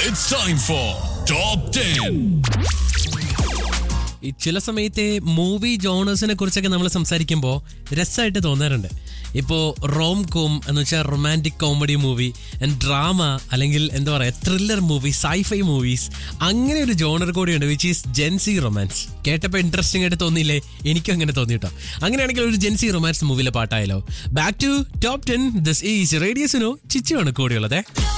It's time for Top 10. ഈ ചില സമയത്തെ മൂവി ജോണേഴ്സിനെ കുറിച്ചൊക്കെ നമ്മൾ സംസാരിക്കുമ്പോൾ രസമായിട്ട് തോന്നാറുണ്ട് ഇപ്പോൾ റോം കോം എന്ന് വെച്ചാൽ romantic comedy movie and drama അല്ലെങ്കിൽ എന്താ പറയുക ത്രില്ലർ മൂവി സൈഫൈ മൂവീസ് അങ്ങനെ ഒരു ജോണർ കൂടിയുണ്ട് വിച്ച് ഈസ് ജെൻസി റൊമാൻസ് കേട്ടപ്പോൾ ഇൻട്രസ്റ്റിംഗ് ആയിട്ട് തോന്നിയില്ലേ എനിക്കും അങ്ങനെ തോന്നി കേട്ടോ അങ്ങനെയാണെങ്കിൽ ഒരു ജെൻസി റൊമാൻസ് മൂവിയിലെ പാട്ടായാലോ back to top ten this is റേഡിയസിനോ ചിച്ചുവാണ് കൂടിയുള്ളത്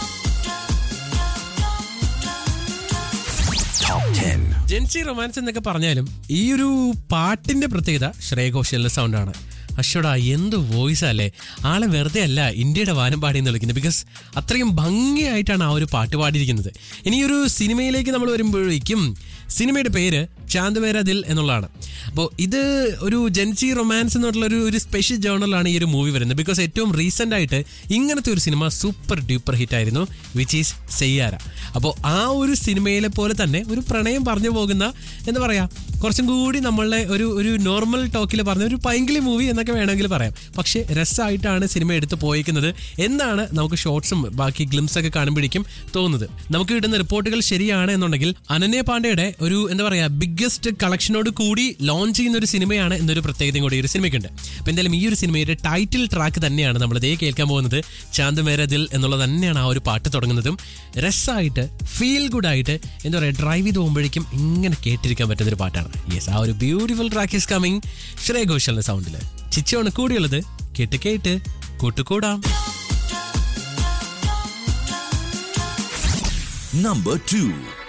ജെൻസി റൊമാൻസ് എന്നൊക്കെ പറഞ്ഞാലും ഈ ഒരു പാട്ടിന്റെ പ്രത്യേകത ശ്രേയ ഘോഷലിന്റെ സൗണ്ടാണ് അശ്വടാ എന്ത് വോയിസ് അല്ലേ ആളെ വെറുതെ അല്ല ഇന്ത്യയുടെ വാനം പാടി എന്ന് വിളിക്കുന്നത് ബിക്കോസ് അത്രയും ഭംഗിയായിട്ടാണ് ആ ഒരു പാട്ട് പാടിയിരിക്കുന്നത് ഇനി ഈ ഒരു സിനിമയിലേക്ക് നമ്മൾ വരുമ്പോഴേക്കും സിനിമയുടെ പേര് ചാന്ദമേര ദിൽ എന്നുള്ളതാണ് അപ്പോൾ ഇത് ഒരു ജെൻസി റൊമാൻസ് എന്നുള്ള ഒരു ഒരു സ്പെഷ്യൽ ജേണലാണ് ഈ ഒരു മൂവി വരുന്നത് ബിക്കോസ് ഏറ്റവും റീസെന്റ് ആയിട്ട് ഇങ്ങനത്തെ ഒരു സിനിമ സൂപ്പർ ഡ്യൂപ്പർ ഹിറ്റ് ആയിരുന്നു വിച്ച് ഈസ് സെയ്യാര അപ്പോൾ ആ ഒരു സിനിമയിലെ പോലെ തന്നെ ഒരു പ്രണയം പറഞ്ഞു പോകുന്ന എന്താ പറയാ കുറച്ചും കൂടി നമ്മളുടെ ഒരു ഒരു നോർമൽ ടോക്കിൽ പറഞ്ഞ ഒരു പൈങ്കിളി മൂവി എന്നൊക്കെ വേണമെങ്കിൽ പറയാം പക്ഷേ രസമായിട്ടാണ് സിനിമ എടുത്ത് പോയിരിക്കുന്നത് എന്നാണ് നമുക്ക് ഷോർട്സും ബാക്കി ഗ്ലിംസ് ഒക്കെ കാണുമ്പോഴേക്കും തോന്നുന്നത് നമുക്ക് കിട്ടുന്ന റിപ്പോർട്ടുകൾ ശരിയാണ് എന്നുണ്ടെങ്കിൽ അനന്യ പാണ്ഡെയുടെ ഒരു എന്താ പറയാ ബിഗ്ഗസ്റ്റ് കളക്ഷനോട് കൂടി ലോഞ്ച് ചെയ്യുന്ന ഒരു സിനിമയാണ് എന്നൊരു പ്രത്യേകതയും കൂടി ഈ ഒരു സിനിമയ്ക്കുണ്ട് അപ്പൊ എന്തായാലും ഈ ഒരു സിനിമയുടെ ടൈറ്റിൽ ട്രാക്ക് തന്നെയാണ് നമ്മൾ ഇതേ കേൾക്കാൻ പോകുന്നത് ചാന്ത് മേര ദിൽ എന്നുള്ളത് തന്നെയാണ് ആ ഒരു പാട്ട് തുടങ്ങുന്നതും രസമായിട്ട് ഫീൽ ഗുഡ് ആയിട്ട് എന്താ പറയുക ഡ്രൈവ് ചെയ്ത് പോകുമ്പോഴേക്കും ഇങ്ങനെ കേട്ടിരിക്കാൻ പറ്റുന്ന ഒരു പാട്ടാണ് യെസ് ആ ഒരു beautiful track is coming Shreya ഘോഷലിന്റെ സൗണ്ടിൽ ചിച്ചോണ് കൂടിയുള്ളത് കേട്ട് കേട്ട് കൂട്ടുകൂടാം Number 2.